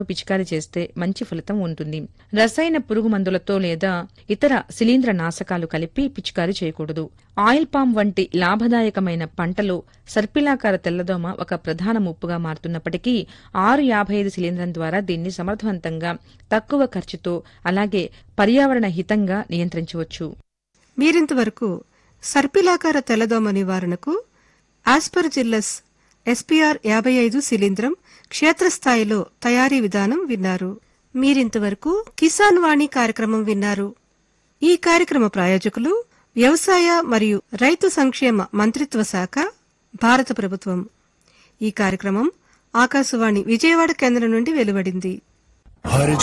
పిచికారీ చేస్తే మంచి ఫలితం ఉంటుంది రసాయన పురుగు మందులతో లేదా ఇతర శిలీంద్ర నాశకాలు కలిపి పిచికారీ చేయకూడదు ఆయిల్ పామ్ వంటి లాభదాయకమైన పంటలో సర్పిలాకార తెల్లదోమ ఒక ప్రధాన ముప్పుగా మారుతున్నప్పటికీ ఆరు యాభై ఐదు శిలీంద్రం ద్వారా దీన్ని సమర్థవంతంగా తక్కువ ఖర్చుతో అలాగే పర్యావరణ హితంగా నియంత్రించవచ్చు మీరింతవరకు సర్పిలాకార తెల్లదోమ నివారణకు ఆస్పర్జిల్లస్ ఎస్పీఆర్ యాభై ఐదు శిలీంద్రం క్షేత్రస్థాయిలో తయారీ విధానం విన్నారు మీరింతవరకు కిసాన్ వాణి కార్యక్రమం విన్నారు ఈ కార్యక్రమ ప్రాయోజకులు వ్యవసాయ మరియు రైతు సంక్షేమ మంత్రిత్వ శాఖ భారత ప్రభుత్వం ఈ కార్యక్రమం ఆకాశవాణి విజయవాడ కేంద్రం నుండి వెలువడింది हर